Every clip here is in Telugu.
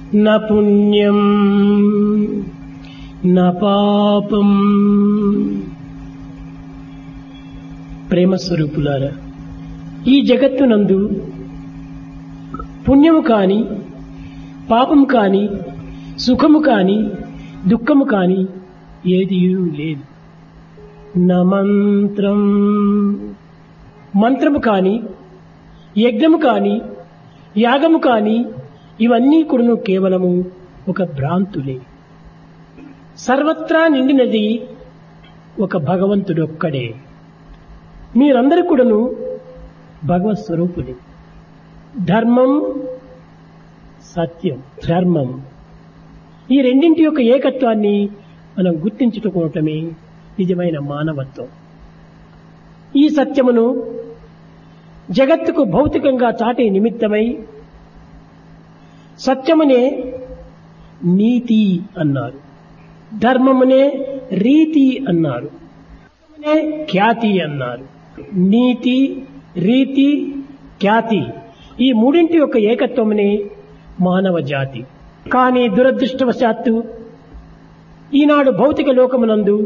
న పుణ్యం న పాపం ప్రేమ స్వరూపులారా ఈ జగత్తునందు పుణ్యము కాని పాపము కాని సుఖము కాని దుఃఖము కాని ఏది లేదు న మంత్రం మంత్రము కాని యజ్ఞము కాని యాగము కాని ఇవన్నీ కూడాను కేవలము ఒక భ్రాంతులే సర్వత్రా నిండినది ఒక భగవంతుడు ఒక్కడే మీరందరూ కూడాను భగవత్ స్వరూపులే ధర్మం సత్యం ధర్మం ఈ రెండింటి యొక్క ఏకత్వాన్ని మనం గుర్తించుకోవటమే నిజమైన మానవత్వం ఈ సత్యమును జగత్తుకు భౌతికంగా చాటే నిమిత్తమై సత్యమునే నీతి అన్నారు ధర్మమునే రీతి అన్నారు ధర్మమునే ఖ్యాతి అన్నారు నీతి రీతి ఖ్యాతి ఈ మూడింటి యొక్క ఏకత్వమునే మానవ జాతి కానీ దురదృష్టవశాత్తు ఈనాడు భౌతిక లోకమునందు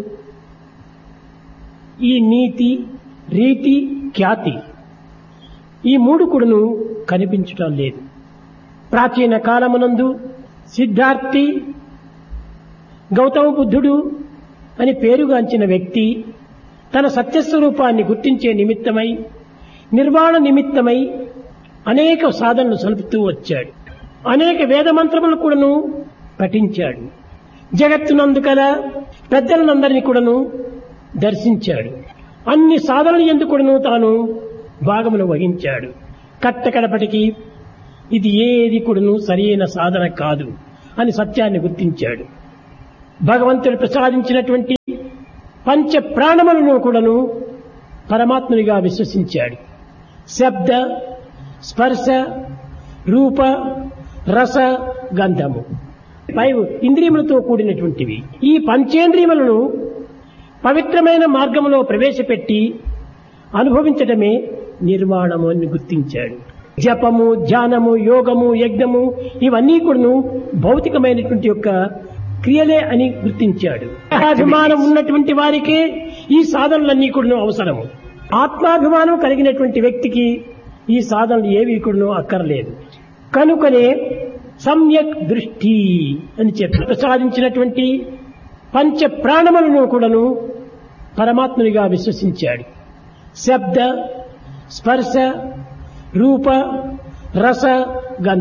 ఈ నీతి రీతి ఖ్యాతి ఈ మూడు కూడాను కనిపించటం లేదు ప్రాచీన కాలమునందు సిద్ధార్థి గౌతమ బుద్ధుడు అని పేరుగాంచిన వ్యక్తి తన సత్యస్వరూపాన్ని గుర్తించే నిమిత్తమై నిర్వాణ నిమిత్తమై అనేక సాధనలు సలుపుతూ వచ్చాడు అనేక వేద మంత్రములు కూడాను పఠించాడు జగత్తునందు కల పెద్దలనందరినీ కూడాను దర్శించాడు అన్ని సాధనలు ఎందుకుడను తాను భాగమును వహించాడు కట్టకడపటికి ఇది ఏది కూడాను సరైన సాధన కాదు అని సత్యాన్ని గుర్తించాడు భగవంతుడు ప్రసాదించినటువంటి పంచ ప్రాణములను కూడాను పరమాత్మునిగా విశ్వసించాడు శబ్ద స్పర్శ రూప రస గంధము పైవు ఇంద్రియములతో కూడినటువంటివి ఈ పంచేంద్రియములను పవిత్రమైన మార్గంలో ప్రవేశపెట్టి అనుభవించటమే నిర్వాణము అని గుర్తించాడు జపము ధ్యానము యోగము యజ్ఞము ఇవన్నీ కూడాను భౌతికమైనటువంటి యొక్క క్రియలే అని గుర్తించాడు అభిమానం ఉన్నటువంటి వారికే ఈ సాధనలన్నీ కూడాను అవసరము ఆత్మాభిమానం కలిగినటువంటి వ్యక్తికి ఈ సాధనలు ఏవి కూడాను అక్కర్లేదు కనుకనే సమ్యక్ దృష్టి అని చెప్పి ప్రసాదించినటువంటి పంచ ప్రాణములను కూడాను పరమాత్మునిగా విశ్వసించాడు శబ్ద స్పర్శ రూప రస గంధ